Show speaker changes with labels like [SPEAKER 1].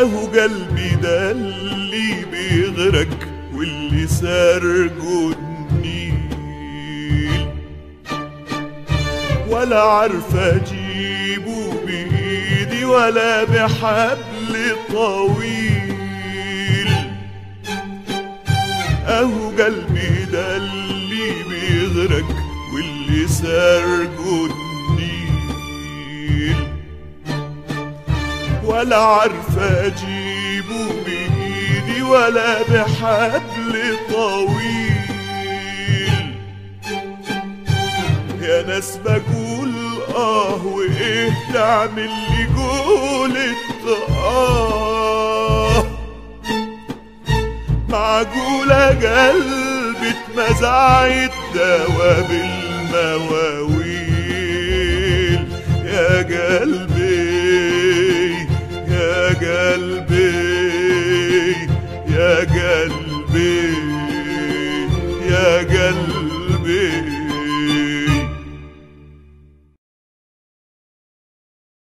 [SPEAKER 1] اهو قلبي ده اللي بيغرق واللي سرجه النيل ولا عارف اجيبه بايدي ولا بحبل طويل اهو قلبي ده اللي بيغرق واللي سرجه النيل ولا عارف اجيبه بايدي ولا بحبل طويل يا ناس بقول اه وايه تعمل لي قولة اه معقولة قلبي اتمزعت دوا